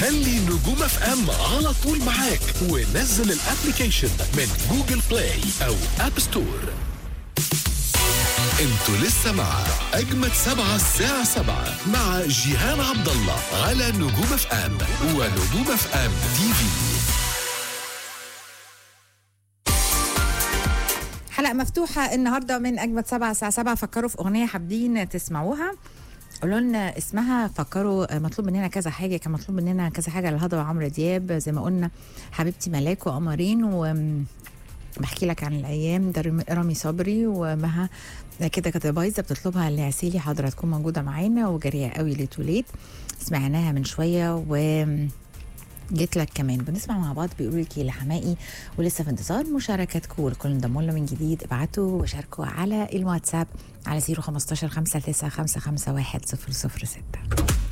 خلي نجوم اف ام على طول معاك ونزل الابلكيشن من جوجل بلاي او اب ستور انتوا لسه مع اجمد سبعة الساعة سبعة مع جيهان عبد الله على نجوم اف ام ونجوم اف ام تي في حلقة مفتوحة النهاردة من أجمد سبعة الساعة سبعة فكروا في أغنية حابين تسمعوها قولوا لنا اسمها فكروا مطلوب مننا كذا حاجة كان مطلوب مننا كذا حاجة للهضبة وعمرو دياب زي ما قلنا حبيبتي ملاك وقمرين و بحكي لك عن الايام ده رامي- رامي صبري ومها كده كده بايظه بتطلبها لعسيلي حاضره تكون موجوده معانا وجريئه قوي لتوليت سمعناها من شويه و جيت لك كمان بنسمع مع بعض بيقولوا لك إيه لحمائي ولسه في انتظار مشاركتكم والكل انضموا لنا من جديد ابعتوا وشاركوا على الواتساب على 015 595 51 006